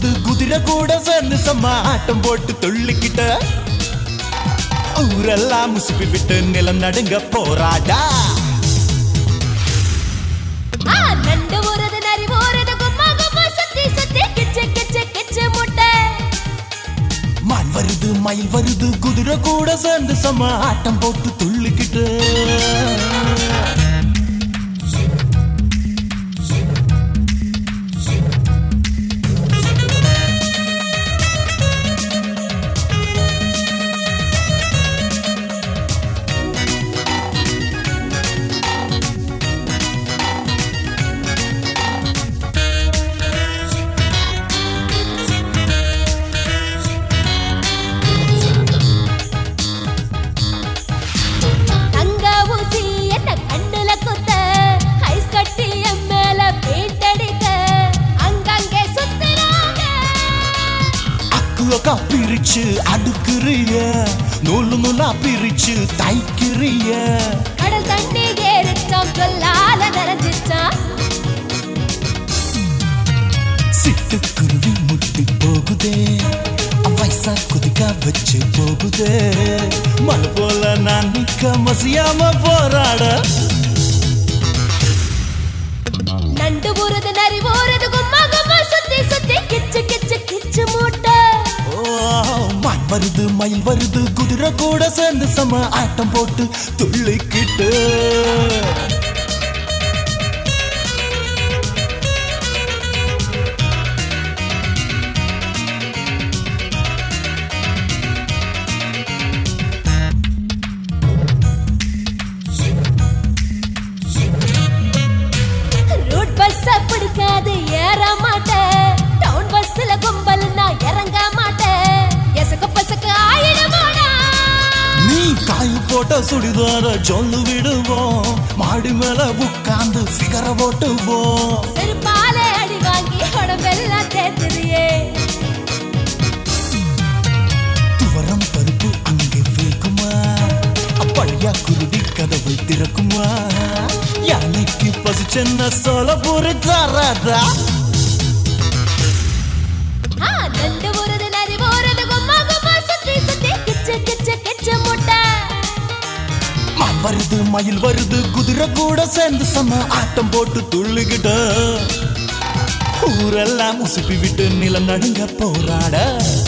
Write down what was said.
வருது குதிரை கூட சேர்ந்து செம்ம ஆட்டம் போட்டு துள்ளிக்கிட்ட ஊரெல்லாம் முசுப்பி விட்டு நிலம் நடுங்க போராடா ஆ, நண்டு ஊறுது, நரி ஊறுது, கும்மா கும்மா சுத்தி சுத்தி கிச்சு கிச்சு கிச்சு முட்டை. மான் வருது மயில் வருது குதிரை கூட சேர்ந்து செம்ம ஆட்டம் போட்டு துள்ளிக்கிட்டு தங்க ஊசி என்ன கண்ணுல குத்த, ஐஸ் கட்டி என் மேல paint அடிக்க, அங்கங்கே சுத்துறாங்க. அக்கு அக்கா பிரிச்சு அடுக்குறிய நூலு நூலா பிரிச்சு தைக்கிறிய கடல் தண்ணி ஏறிச்சாம், சொல்லால நனைஞ்சிச்சாம். சிட்டுக்குருவி முட்டி போகுதே வயசா குதிக்க வச்சு போகுதே மலை போல நான் நிக்க மசியாம போராட நண்டு ஊறுது, நரி ஊறுது, கும்மா கும்மா சுத்தி சுத்தி கிச்சு கிச்சு கிச்சு மூட்டை. ஓ, மான் வருது மயில் வருது குதிரை கூட சேர்ந்து சம ஆட்டம் போட்டு துள்ளிக்கிட்டு ரூட் பஸ் பிடிக்காது ஏற மாட்டேன் டவுன் பஸ்ல கும்பல் நான் இறங்க மாட்டேன் எசக்கு பசக்கு ஆயிடுமாடா நீ காய் போட்ட சுடிதார சொல்லு விடுவோம் மாடி மேல உட்கார்ந்து சிகர ஓட்டுவோம் செருப்பால அடி வாங்கி உடம்பெல்லாம் தேத்துறியே துவரம் பருப்பு அங்கே வேகுமா அப்பழையா குருடி கதவை திறக்குமா யானைக்கு பசிச்சென்ன சொல்ல போரு தராதா ஆ நண்டு ஊறுது நரி ஊறுது கும்மா கும்மா சுத்தி சுத்தி கிச்சு கிச்சு கிச்சு முட்டை மான் வருது மயில் வருது குதிரை கூட சேர்ந்து சம ஆட்டம் போட்டு துள்ளுகிட்ட ஊரெல்லாம் உசுப்பி விட்டு நிலம் நடுங்க போராட